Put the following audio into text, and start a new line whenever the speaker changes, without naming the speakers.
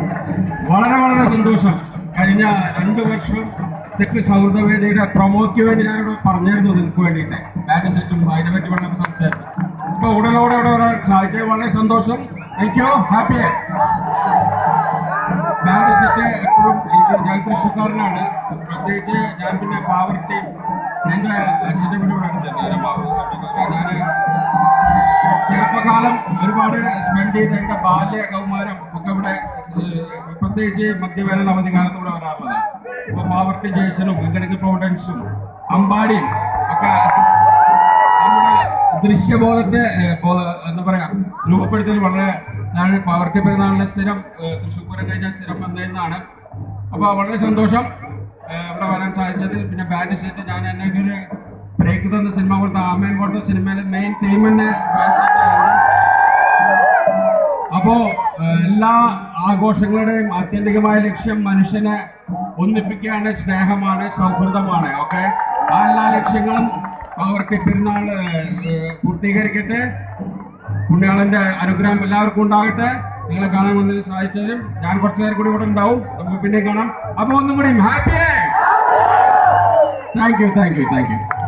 വളരെ വളരെ സന്തോഷം കഴിഞ്ഞ രണ്ട് വർഷം തെക്ക് സൗഹൃദവേദിയുടെ പ്രൊമോയ്ക്ക് വേണ്ടി ഞാനിവിടെ പറഞ്ഞിരുന്നു നിങ്ങൾക്ക് വേണ്ടിയിട്ട് ബാഗ് സെറ്റും അതിനെ പറ്റി വേണം സംസാരിച്ചു ഇപ്പൊ ഉടനോടെ ഇവിടെ വരാൻ സാധിച്ചത് വളരെ സന്തോഷം എനിക്ക് ഹാപ്പി ബാഗ് സെറ്റ് എപ്പോഴും എനിക്ക് ഞാൻ തൃശ്ശൂർക്കാരനാണ് പ്രത്യേകിച്ച് ഞാൻ പിന്നെ പാവർട്ടി എൻ്റെ അച്ഛൻ്റെ വീട് ഇവിടെ ഉണ്ട് ഞാനബാബു ഞാൻ ചെറുപ്പകാലം ഒരുപാട് സ്പെൻഡ് ചെയ്ത എന്റെ ബാല്യ കൗമാരം ഒക്കെ ഇവിടെ ഏഹ്, പ്രത്യേകിച്ച് മധ്യവേനൽ അവധിക്കാലത്ത് ഇവിടെ വരാറുള്ളത് ഇപ്പൊ പാവർട്ടി ജേഷനും ഇങ്കരക്ക് പ്രോവിഡൻസും അമ്പാടിയും ഒക്കെ നമ്മുടെ ദൃശ്യബോധത്തെ ഏഹ്, ബോ- എന്താ പറയാ രൂപപ്പെടുത്തൽ വളരെ ഞാൻ പാവർട്ടി പെരുന്നാളിന്റെ സ്ഥിരം ഏഹ്, തൃശ്ശൂർ പൂരം കഴിഞ്ഞാൽ സ്ഥിരം വന്നിരുന്നതാണ് അപ്പൊ വളരെ സന്തോഷം ഏഹ്, ഇവിടെ വരാൻ സാധിച്ചതിൽ പിന്നെ ബാൻഡ് സെറ്റ് ഞാൻ എന്നെ ഒരു ബ്രേക്ക് തന്ന സിനിമ പോലത്തെ ആമേൻ കോട്ട സിനിമയിലെ മെയിൻ തീം തന്നെ ബാൻഡ് സെറ്റായിരുന്നു അപ്പോ ഏഹ്, എല്ലാ ആഘോഷങ്ങളുടെയും ആത്യന്തികമായ ലക്ഷ്യം മനുഷ്യനെ ഒന്നിപ്പിക്കുകയാണ് സ്നേഹമാണ് സൗഹൃദമാണ് ഓക്കെ ആ എല്ലാ ലക്ഷ്യങ്ങളും അവർക്ക് പെരുന്നാൾ ഏഹ്, പൂർത്തീകരിക്കട്ടെ പുണ്യാളന്റെ അനുഗ്രഹം എല്ലാവർക്കും ഉണ്ടാകട്ടെ നിങ്ങളെ കാണാൻ വന്നതിന് സാധിച്ചതിലും ഞാൻ കുറച്ചു നേരം കൂടി ഇവിടെ ഉണ്ടാവും നമുക്ക് പിന്നെ കാണാം അപ്പൊ ഒന്നും കൂടി happy thank you thank you thank U